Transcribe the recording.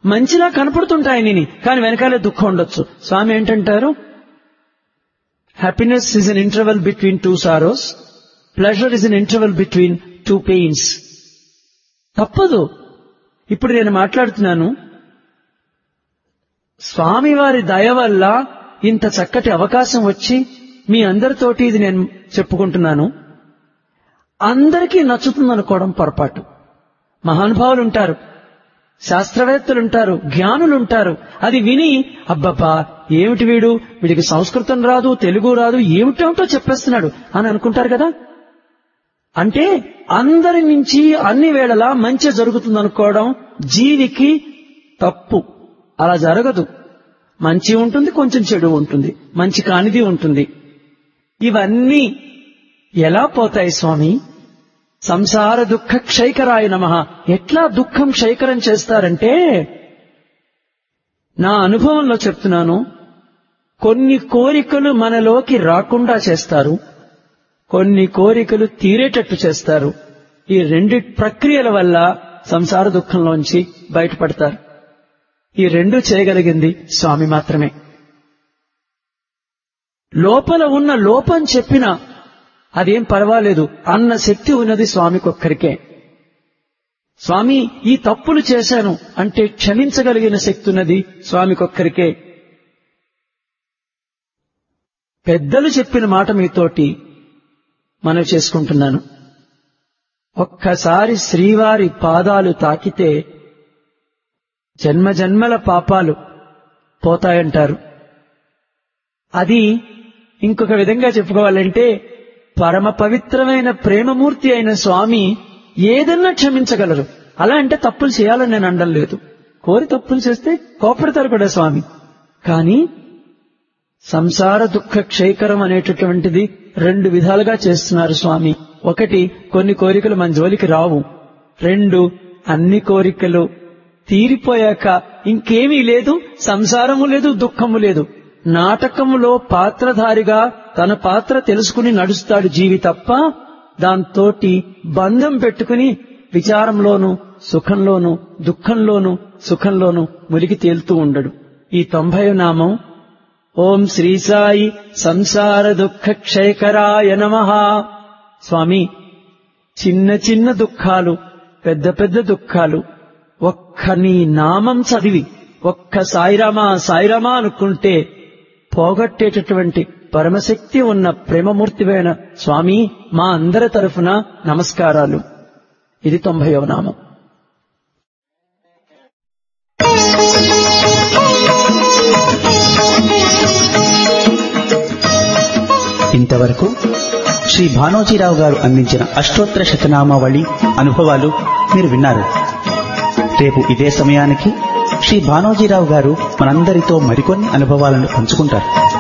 మంచిలా కనపడుతుంటాయి నేను కానీ వెనకాలే దుఃఖం ఉండొచ్చు స్వామి ఏంటంటారు happiness is an interval between two sorrows pleasure is an interval between two pains తప్పదు ఇప్పుడు నేను మాట్లాడుతున్నాను స్వామివారి దయ వల్ల ఇంత చక్కటి అవకాశం వచ్చి మీ అందరితోటి ఇది నేను చెప్పుకుంటున్నాను అందరికీ నచ్చుతుందనుకోవడం పొరపాటు మహానుభావులు ఉంటారు శాస్త్రవేత్తలుంటారు జ్ఞానులుంటారు అది విని అబ్బబ్బా ఏమిటి వీడు వీడికి సంస్కృతం రాదు తెలుగు రాదు ఏమిటేమిటో చెప్పేస్తున్నాడు అని అనుకుంటారు కదా అంటే అందరి నుంచి అన్ని వేళలా మంచి జరుగుతుందనుకోవడం జీవికి తప్పు అలా జరగదు మంచి ఉంటుంది కొంచెం చెడు ఉంటుంది మంచి కానిది ఉంటుంది ఇవన్నీ ఎలా పోతాయి స్వామి సంసార దుఃఖ క్షైకరాయ నమ ఎట్లా దుఃఖం క్షైకరం చేస్తారంటే నా అనుభవంలో చెప్తున్నాను కొన్ని కోరికలు మనలోకి రాకుండా చేస్తారు కొన్ని కోరికలు తీరేటట్టు చేస్తారు ఈ రెండు ప్రక్రియల వల్ల సంసార దుఃఖంలోంచి బయటపడతారు ఈ రెండు చేయగలిగింది స్వామి మాత్రమే లోపల ఉన్న లోపం చెప్పిన అదేం పర్వాలేదు అన్న శక్తి ఉన్నది స్వామికొక్కరికే స్వామి ఈ తప్పులు చేశాను అంటే క్షమించగలిగిన శక్తి ఉన్నది స్వామికొక్కరికే పెద్దలు చెప్పిన మాట మీతోటి మనవి చేసుకుంటున్నాను ఒక్కసారి శ్రీవారి పాదాలు తాకితే జన్మ జన్మల పాపాలు పోతాయంటారు అది ఇంకొక విధంగా చెప్పుకోవాలంటే పరమ పవిత్రమైన ప్రేమమూర్తి అయిన స్వామి ఏదన్నా క్షమించగలరు అలా అంటే తప్పులు చేయాలని నేను అనడం లేదు కోరి తప్పులు చేస్తే కోపడతారు కూడా స్వామి కానీ సంసార దుఃఖ క్షయకరం అనేటటువంటిది రెండు విధాలుగా చేస్తున్నారు స్వామి ఒకటి కొన్ని కోరికలు మన జోలికి రావు రెండు అన్ని కోరికలు తీరిపోయాక ఇంకేమీ లేదు సంసారము లేదు దుఃఖము లేదు నాటకములో పాత్రధారిగా తన పాత్ర తెలుసుకుని నడుస్తాడు జీవి తప్ప దాంతోటి బంధం పెట్టుకుని విచారంలోను సుఖంలోను దుఃఖంలోను సుఖంలోను ములిగి తేలుతూ ఉండడు ఈ తొంభై నామం ఓం శ్రీ సాయి సంసార దుఃఖ క్షయకరాయ నమ స్వామి చిన్న చిన్న దుఃఖాలు పెద్ద పెద్ద దుఃఖాలు ఒక్క నీ నామం చదివి ఒక్క సాయిరామా సాయిరామా అనుకుంటే పోగొట్టేటటువంటి పరమశక్తి ఉన్న ప్రేమమూర్తివైన స్వామి మా అందరి తరఫున నమస్కారాలు ఇది తొంభైవ నామం ఇంతవరకు శ్రీ భానోజీరావు గారు అందించిన అష్టోత్తర శతనామావళి అనుభవాలు మీరు విన్నారు రేపు ఇదే సమయానికి శ్రీ భానోజీరావు గారు మనందరితో మరికొన్ని అనుభవాలను పంచుకుంటారు